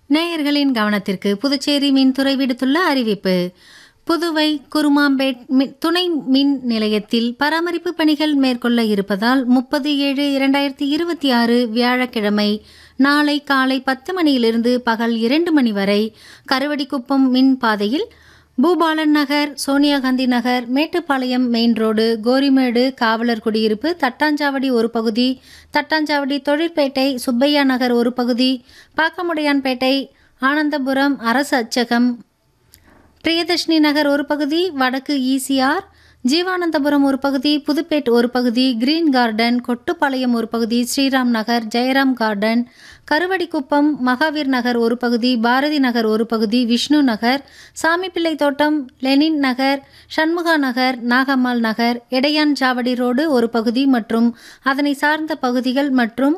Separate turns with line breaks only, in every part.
நேயர்களின் கவனத்திற்கு புதுச்சேரி மின்துறை விடுத்துள்ள அறிவிப்பு புதுவை குருமாம்பேட் மி- துணை மின் நிலையத்தில் பராமரிப்பு பணிகள் மேற்கொள்ள இருப்பதால் முப்பது ஏழு இரண்டாயிரத்தி இருபத்தி ஆறு வியாழக்கிழமை நாளை காலை பத்து மணியிலிருந்து பகல் இரண்டு மணி வரை கருவடிக்குப்பம் மின் பாதையில் பூபாலன் நகர் சோனியா காந்தி நகர் மேட்டுப்பாளையம் மெயின் ரோடு கோரிமேடு காவலர் குடியிருப்பு தட்டாஞ்சாவடி ஒரு பகுதி தட்டாஞ்சாவடி தொழிற்பேட்டை சுப்பையா நகர் ஒரு பகுதி பாக்கமுடையான்பேட்டை ஆனந்தபுரம் அரசு அச்சகம் பிரியதர்ஷினி நகர் ஒரு பகுதி வடக்கு ஈசிஆர் ஜீவானந்தபுரம் ஒரு பகுதி புதுப்பேட் ஒரு பகுதி கிரீன் கார்டன் கொட்டுப்பாளையம் ஒரு பகுதி ஸ்ரீராம் நகர் ஜெயராம் கார்டன் கருவடிக்குப்பம் மகாவீர் நகர் ஒரு பகுதி பாரதி நகர் ஒரு பகுதி விஷ்ணு நகர் சாமிப்பிள்ளை தோட்டம் லெனின் நகர் சண்முகா நகர் நாகம்மாள் நகர் எடையான் சாவடி ரோடு ஒரு பகுதி மற்றும் அதனை சார்ந்த பகுதிகள் மற்றும்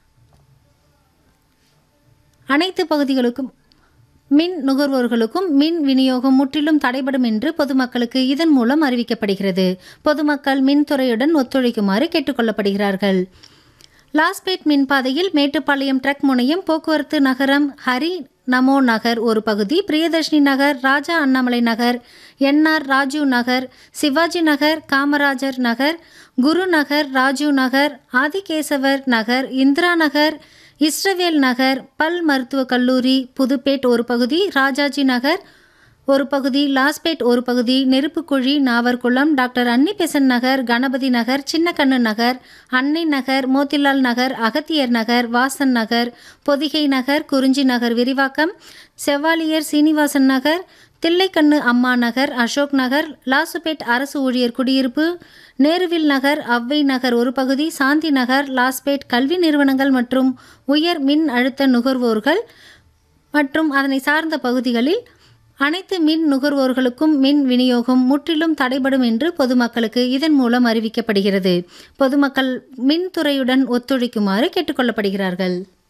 அனைத்து பகுதிகளுக்கும் மின் நுகர்வோர்களுக்கும் மின் விநியோகம் முற்றிலும் தடைபடும் என்று பொதுமக்களுக்கு இதன் மூலம் அறிவிக்கப்படுகிறது பொதுமக்கள் மின்துறையுடன் ஒத்துழைக்குமாறு கேட்டுக்கொள்ளப்படுகிறார்கள் லாஸ்பேட் மின்பாதையில் மேட்டுப்பாளையம் ட்ரக் முனையம் போக்குவரத்து நகரம் ஹரி நமோ நகர் ஒரு பகுதி பிரியதர்ஷினி நகர் ராஜா அண்ணாமலை நகர் என்ஆர் ராஜீவ் நகர் சிவாஜி நகர் காமராஜர் நகர் குரு நகர் ராஜீவ் நகர் ஆதிகேசவர் நகர் இந்திரா நகர் இஸ்ரவேல் நகர் பல் மருத்துவக் கல்லூரி புதுப்பேட் ஒரு பகுதி ராஜாஜி நகர் ஒரு பகுதி லாஸ்பேட் ஒரு பகுதி நெருப்புக்குழி நாவர்குளம் டாக்டர் அன்னிபெசன் நகர் கணபதி நகர் சின்னக்கண்ணு நகர் அன்னை நகர் மோத்திலால் நகர் அகத்தியர் நகர் வாசன் நகர் பொதிகை நகர் குறிஞ்சி நகர் விரிவாக்கம் செவ்வாலியர் சீனிவாசன் நகர் தில்லைக்கண்ணு அம்மா நகர் அசோக் நகர் லாசுபேட் அரசு ஊழியர் குடியிருப்பு நேருவில் நகர் அவ்வை நகர் ஒரு பகுதி சாந்தி நகர் லாஸ்பேட் கல்வி நிறுவனங்கள் மற்றும் உயர் மின் அழுத்த நுகர்வோர்கள் மற்றும் அதனை சார்ந்த பகுதிகளில் அனைத்து மின் நுகர்வோர்களுக்கும் மின் விநியோகம் முற்றிலும் தடைபடும் என்று பொதுமக்களுக்கு இதன் மூலம் அறிவிக்கப்படுகிறது பொதுமக்கள் மின்துறையுடன் ஒத்துழைக்குமாறு கேட்டுக்கொள்ளப்படுகிறார்கள்